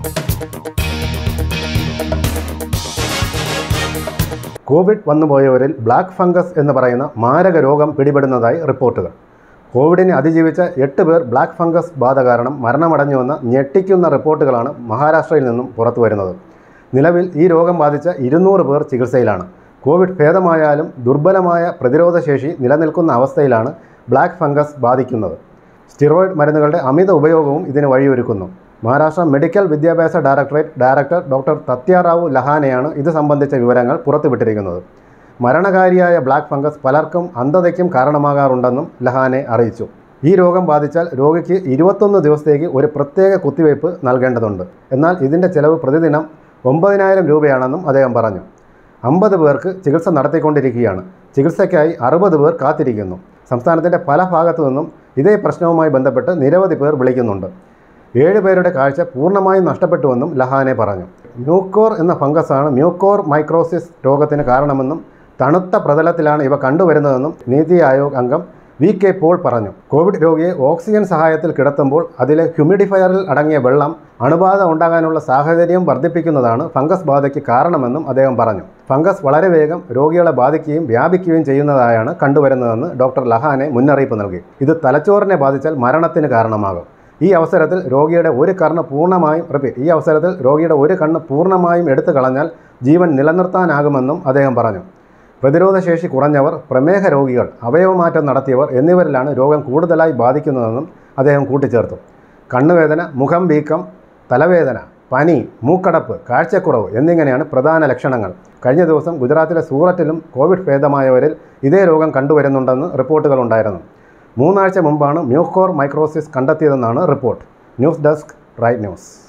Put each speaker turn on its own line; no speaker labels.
Covid വന്നുപോയവരിൽ black fungus എന്ന് പറയുന്ന മാരക രോഗം പിടിപെടുന്നതായി റിപ്പോർട്ടുകൾ കോവിഡിനെ അതിജീവിച്ച എട്ട് പേർ ബ്ലാക്ക് ഫംഗസ് ബാധ കാരണം മരണമടഞ്ഞുവെന്ന ഞെട്ടിക്കുന്ന റിപ്പോർട്ടുകളാണ് മഹാരാഷ്ട്രയിൽ നിന്നും പുറത്തു വരുന്നത് നിലവിൽ ഈ രോഗം ബാധിച്ച ഇരുന്നൂറ് പേർ ചികിത്സയിലാണ് കോവിഡ് ഭേദമായാലും ദുർബലമായ പ്രതിരോധശേഷി നിലനിൽക്കുന്ന അവസ്ഥയിലാണ് ബ്ലാക്ക് ഫംഗസ് ബാധിക്കുന്നത് സ്റ്റിറോയിഡ് മരുന്നുകളുടെ അമിത ഉപയോഗവും ഇതിന് വഴിയൊരുക്കുന്നു മഹാരാഷ്ട്ര മെഡിക്കൽ വിദ്യാഭ്യാസ ഡയറക്ടറേറ്റ് ഡയറക്ടർ ഡോക്ടർ തത്യാറാവു ലഹാനെയാണ് ഇത് സംബന്ധിച്ച വിവരങ്ങൾ പുറത്തുവിട്ടിരിക്കുന്നത് മരണകാരിയായ ബ്ലാക്ക് ഫംഗസ് പലർക്കും അന്ധതയ്ക്കും കാരണമാകാറുണ്ടെന്നും ലഹാനെ അറിയിച്ചു ഈ രോഗം ബാധിച്ചാൽ രോഗിക്ക് ഇരുപത്തൊന്ന് ദിവസത്തേക്ക് ഒരു പ്രത്യേക കുത്തിവയ്പ് നൽകേണ്ടതുണ്ട് എന്നാൽ ഇതിൻ്റെ ചെലവ് പ്രതിദിനം ഒമ്പതിനായിരം രൂപയാണെന്നും അദ്ദേഹം പറഞ്ഞു അമ്പത് പേർക്ക് ചികിത്സ നടത്തിക്കൊണ്ടിരിക്കുകയാണ് ചികിത്സയ്ക്കായി അറുപത് പേർ കാത്തിരിക്കുന്നു സംസ്ഥാനത്തിൻ്റെ പല ഭാഗത്തു നിന്നും ഇതേ പ്രശ്നവുമായി ബന്ധപ്പെട്ട് നിരവധി പേർ വിളിക്കുന്നുണ്ട് ഏഴ് പേരുടെ കാഴ്ച പൂർണ്ണമായും നഷ്ടപ്പെട്ടുവെന്നും ലഹാനെ പറഞ്ഞു മ്യൂക്കോർ എന്ന ഫംഗസാണ് മ്യൂക്കോർ മൈക്രോസിസ് രോഗത്തിന് കാരണമെന്നും തണുത്ത പ്രതലത്തിലാണ് ഇവ കണ്ടുവരുന്നതെന്നും നീതി ആയോഗ് അംഗം വി കെ പോൾ പറഞ്ഞു കോവിഡ് രോഗിയെ ഓക്സിജൻ സഹായത്തിൽ കിടത്തുമ്പോൾ അതിലെ ഹ്യൂമിഡിഫയറിൽ അടങ്ങിയ വെള്ളം അണുബാധ ഉണ്ടാകാനുള്ള സാഹചര്യം വർദ്ധിപ്പിക്കുന്നതാണ് ഫംഗസ് ബാധയ്ക്ക് കാരണമെന്നും അദ്ദേഹം പറഞ്ഞു ഫംഗസ് വളരെ വേഗം രോഗികളെ ബാധിക്കുകയും വ്യാപിക്കുകയും ചെയ്യുന്നതായാണ് കണ്ടുവരുന്നതെന്ന് ഡോക്ടർ ലഹാനെ മുന്നറിയിപ്പ് നൽകി ഇത് തലച്ചോറിനെ ബാധിച്ചാൽ മരണത്തിന് കാരണമാകും ഈ അവസരത്തിൽ രോഗിയുടെ ഒരു കണ്ണ് പൂർണ്ണമായും റിപ്പീറ്റ് ഈ അവസരത്തിൽ രോഗിയുടെ ഒരു കണ്ണ് പൂർണ്ണമായും എടുത്തു കളഞ്ഞാൽ ജീവൻ നിലനിർത്താനാകുമെന്നും അദ്ദേഹം പറഞ്ഞു പ്രതിരോധശേഷി കുറഞ്ഞവർ പ്രമേഹ രോഗികൾ അവയവമാറ്റം നടത്തിയവർ എന്നിവരിലാണ് രോഗം കൂടുതലായി ബാധിക്കുന്നതെന്നും അദ്ദേഹം കൂട്ടിച്ചേർത്തു കണ്ണുവേദന മുഖം വീക്കം തലവേദന പനി മൂക്കടപ്പ് കാഴ്ചക്കുറവ് എന്നിങ്ങനെയാണ് പ്രധാന ലക്ഷണങ്ങൾ കഴിഞ്ഞ ദിവസം ഗുജറാത്തിലെ സൂററ്റിലും കോവിഡ് ഭേദമായവരിൽ ഇതേ രോഗം കണ്ടുവരുന്നുണ്ടെന്ന് റിപ്പോർട്ടുകളുണ്ടായിരുന്നു മൂന്നാഴ്ച മുമ്പാണ് മ്യൂക്കോർ മൈക്രോസിസ് കണ്ടെത്തിയതെന്നാണ് report news desk right news